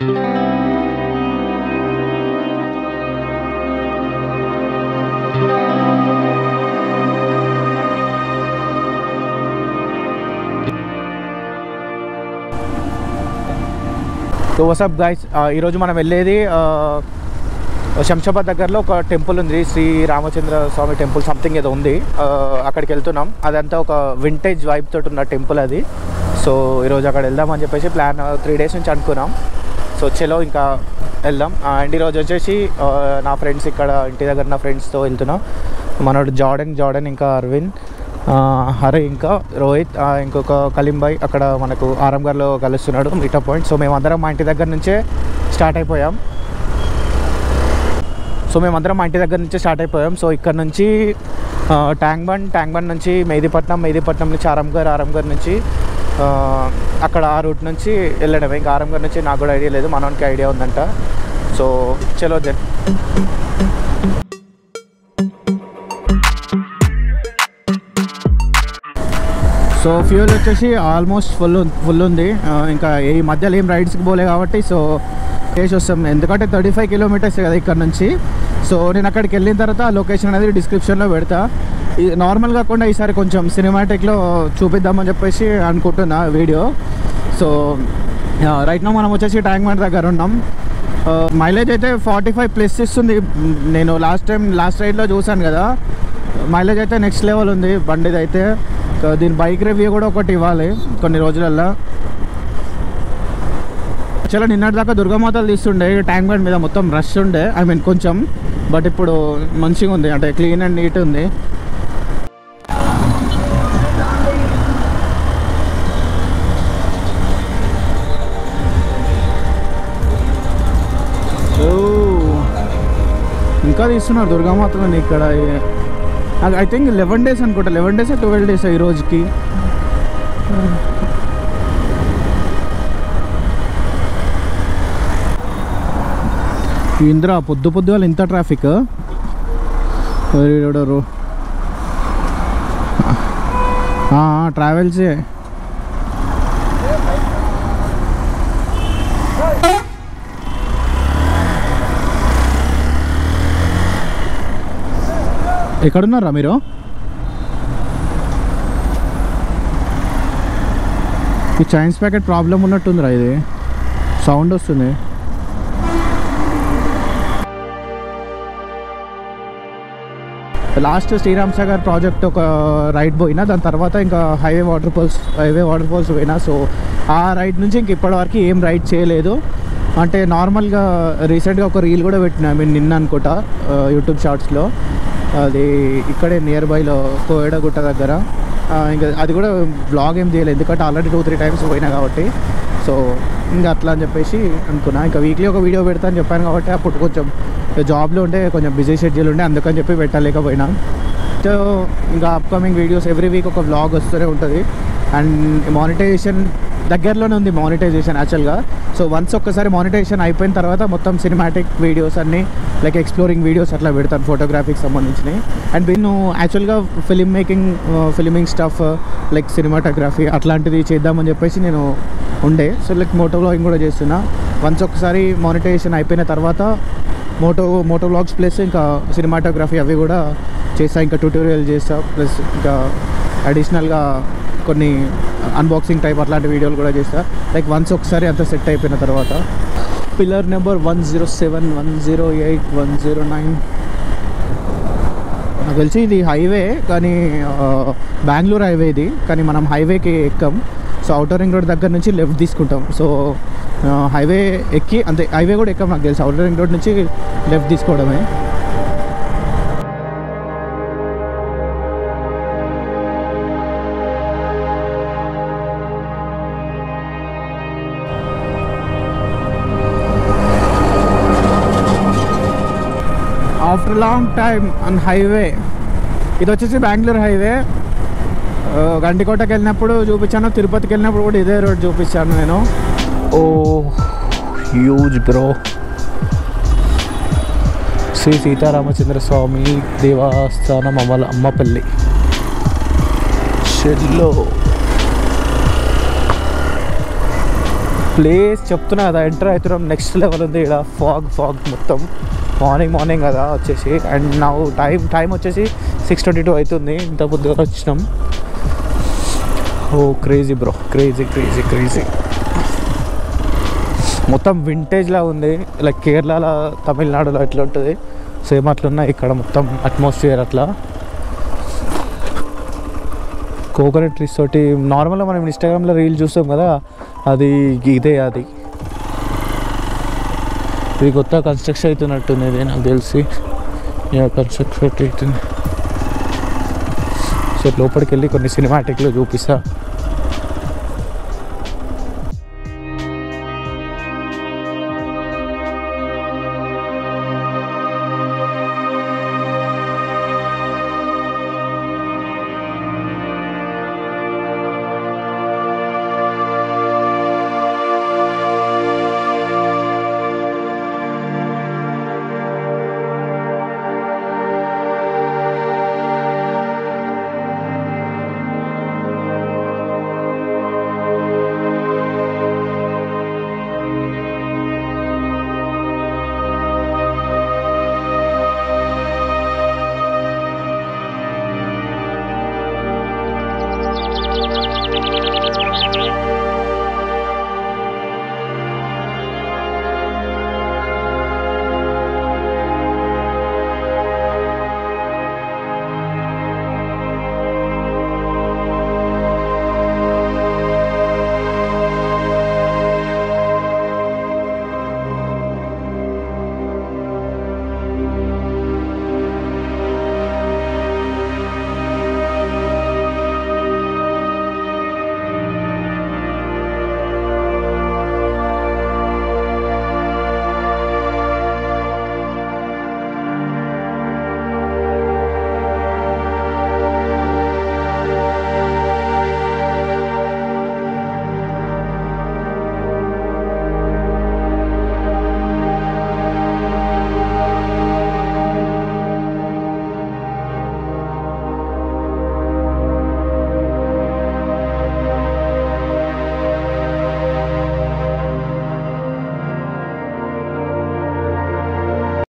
so వసప్ guys ఈరోజు మనం వెళ్ళేది ఆ, శంషాబాద్ దగ్గరలో ఒక టెంపుల్ ఉంది శ్రీ రామచంద్ర స్వామి టెంపుల్ సంథింగ్ ఏదో ఉంది ఆ, అక్కడికి వెళ్తున్నాం అదంతా ఒక వింటేజ్ వైబ్ తోటి ఉన్న టెంపుల్ అది సో ఈరోజు అక్కడ వెళ్దామని చెప్పేసి ప్లాన్ త్రీ డేస్ నుంచి అనుకున్నాం సో చలో ఇంకా వెళ్దాం అండ్ ఈరోజు వచ్చేసి ఆ, నా ఫ్రెండ్స్ ఇక్కడ ఇంటి దగ్గర నా ఫ్రెండ్స్తో వెళ్తున్నాం మనోడు జార్డన్ జార్డన్ ఇంకా అరవింద్ ఆ, హరి ఇంకా రోహిత్ ఆ, ఇంకొక కలింబాయ్ అక్కడ మనకు ఆరంగర్లో కలుస్తున్నాడు మీటప్ పాయింట్ సో మేమందరం మా ఇంటి దగ్గర నుంచే స్టార్ట్ అయిపోయాం సో మేమందరం మా ఇంటి దగ్గర నుంచే స్టార్ట్ అయిపోయాం సో ఇక్కడ నుంచి ఆ, ట్యాంక్ బండ్ ట్యాంక్ బండ్ నుంచి మెహదీపట్నం మెహదీపట్నం నుంచి ఆరంగర్ ఆరంగర్ నుంచి ఆ, అక్కడ ఆ రూట్ నుంచి వెళ్ళడమే ఇంకా ఆరంగర్ నుంచి నాకు కూడా ఐడియా లేదు మనోనికి ఐడియా ఉందంట సో చలో దెన్ సో ఫ్యూల్ వచ్చేసి ఆల్మోస్ట్ ఫుల్ ఫుల్ ఉంది ఆ, ఇంకా ఈ మధ్యలో ఏం రైడ్స్కి పోలే కాబట్టి సో చేసి వస్తాం ఎందుకంటే థర్టీ ఫైవ్ కిలోమీటర్స్ కదా ఇక్కడ నుంచి సో నేను అక్కడికి వెళ్ళిన తర్వాత ఆ లొకేషన్ అనేది డిస్క్రిప్షన్లో పెడతా ఈ నార్మల్ కాకుండా ఈసారి కొంచెం సినిమాటిక్లో చూపిద్దామని చెప్పేసి అనుకుంటున్నా వీడియో సో రైట్ నా మనం వచ్చేసి ట్యాంక్ బండ్ దగ్గర ఉన్నాం మైలేజ్ అయితే ఫార్టీ ఫైవ్ ప్లస్ ఇస్తుంది నేను లాస్ట్ టైం లాస్ట్ రైడ్లో చూశాను కదా మైలేజ్ అయితే నెక్స్ట్ లెవెల్ ఉంది బండిది అయితే సో దీని బైక్ రివ్యూ కూడా ఒకటి ఇవ్వాలి కొన్ని రోజులల్లో చాలా నిన్నటి దాకా దుర్గామాతలు తీస్తుండే ట్యాంక్ బండ్ మీద మొత్తం రష్ ఉండే ఐ మీన్ కొంచెం బట్ ఇప్పుడు మంచిగా ఉంది అంటే క్లీన్ అండ్ నీట్ ఉంది ఓ, ఇంకా తీస్తున్నారు దుర్గామాతలని ఇక్కడ ఐ థింక్ లెవెన్ డేస్ అనుకుంటా లెవెన్ డేస్ ట్వెల్వ్ డేస్ ఈ రోజుకి ఇంద్ర పొద్దు పొద్దు వాళ్ళు ఇంత ట్రాఫిక్ ట్రావెల్సే ఎక్కడున్నారా మీరు ఈ చైన్స్ ప్యాకెట్ ప్రాబ్లం ఉన్నట్టుందిరా ఇది సౌండ్ వస్తుంది లాస్ట్ శ్రీరామ్ సాగర్ ప్రాజెక్ట్ ఒక రైడ్ పోయినా దాని తర్వాత ఇంకా highway waterfalls highway waterfalls పోయినా సో ఆ రైడ్ నుంచి ఇంక ఇప్పటివరకు ఏం రైడ్ చేయలేదు అంటే నార్మల్గా రీసెంట్గా ఒక రీల్ కూడా పెట్టిన ఐ మీన్ నిన్న అనుకుంటా యూట్యూబ్ షార్ట్స్లో అది ఇక్కడే నియర్ బైలో కోయడ గుట్ట దగ్గర ఆ, ఇంకా అది కూడా బ్లాగ్ ఏం చేయలేదు ఎందుకంటే ఆల్రెడీ టూ త్రీ టైమ్స్ పోయినా కాబట్టి సో ఇంకా అట్లా అని చెప్పేసి అనుకున్నా ఇంకా వీక్లీ ఒక వీడియో పెడతా అని చెప్పాను కాబట్టి అప్పుడు కొంచెం జాబ్లో ఉంటే కొంచెం బిజీ షెడ్యూల్ ఉండే అందుకని చెప్పి పెట్టలేకపోయినా సో ఇంకా అప్కమింగ్ వీడియోస్ ఎవ్రీ వీక్ ఒక వ్లాగ్ వస్తూనే ఉంటుంది అండ్ మానిటైజేషన్ దగ్గరలోనే ఉంది మానిటైజేషన్ యాక్చువల్గా సో వన్స్ ఒక్కసారి మానిటైజేషన్ అయిపోయిన తర్వాత మొత్తం సినిమాటిక్ వీడియోస్ అన్నీ లైక్ ఎక్స్ప్లోరింగ్ వీడియోస్ అట్లా పెడతాను ఫోటోగ్రఫీకి సంబంధించినవి అండ్ నేను యాక్చువల్గా film making filming stuff like cinematography అట్లాంటిది చేద్దామని చెప్పేసి నేను ఉండే సో లైక్ మోటో వ్లాగింగ్ కూడా చేస్తున్నా వన్స్ ఒకసారి మానిటైజేషన్ అయిపోయిన తర్వాత మోటో మోటో వ్లాగ్స్ ప్లస్ ఇంకా సినిమాటోగ్రఫీ అవి కూడా చేస్తా ఇంకా ట్యూటోరియల్ చేస్తా ప్లస్ ఇంకా అడిషనల్గా కొన్ని అన్బాక్సింగ్ టైప్ అట్లాంటి వీడియోలు కూడా చేస్తా లైక్ వన్స్ ఒకసారి అంత సెట్ అయిపోయిన తర్వాత pillar number one zero seven one zero eight one zero nine నాకు తెలిసి ఇది హైవే కానీ ఆ, బెంగళూరు హైవే ఇది కానీ మనం హైవేకి ఎక్కం సో అవుటర్ రింగ్ రోడ్ దగ్గర నుంచి లెఫ్ట్ తీసుకుంటాం సో ఆ, హైవే ఎక్కి అంతే హైవే కూడా ఎక్కం నాకు తెలుసు అవుటర్ రింగ్ రోడ్ నుంచి లెఫ్ట్ తీసుకోవడమే after long time on highway ఇది వచ్చేసి బెంగళూరు హైవే ఆ, గండికోటకి వెళ్ళినప్పుడు చూపించాను తిరుపతికి వెళ్ళినప్పుడు కూడా ఇదే రోడ్ చూపించాను నేను ఓ హ్యూజ్ బ్రో శ్రీ సీతారామచంద్ర స్వామి దేవస్థానం అమల అమ్మపల్లి షెల్లో ప్లేస్ చెప్తున్నా కదా ఎంటర్ అవుతున్నాం నెక్స్ట్ లెవెల్ ఉంది ఇక్కడ ఫాగ్ ఫాగ్ మొత్తం మార్నింగ్ మార్నింగ్ కదా వచ్చేసి అండ్ నా టైం టైం వచ్చేసి సిక్స్ ట్వంటీ టూ అవుతుంది ఇంత పొద్దుగా వచ్చినాం ఓ crazy bro crazy crazy crazy మొత్తం వింటేజ్లా ఉంది లైక్ కేరళలో తమిళనాడులో ఎట్లా ఉంటుంది సేమ్ అట్లున్నా ఇక్కడ మొత్తం అట్మాస్ఫియర్ అట్లా కోకోనట్ ట్రీస్ తోటి నార్మల్గా మనం ఇన్స్టాగ్రామ్లో రీల్ చూస్తాం కదా అది ఇదే అది ఇది కొత్త కన్స్ట్రక్షన్ అవుతున్నట్టుంది ఇది నాకు తెలిసి కన్స్ట్రక్షన్ అవుతుంది సో లోపలికి వెళ్ళి కొన్ని సినిమాటిక్లో చూపిస్తా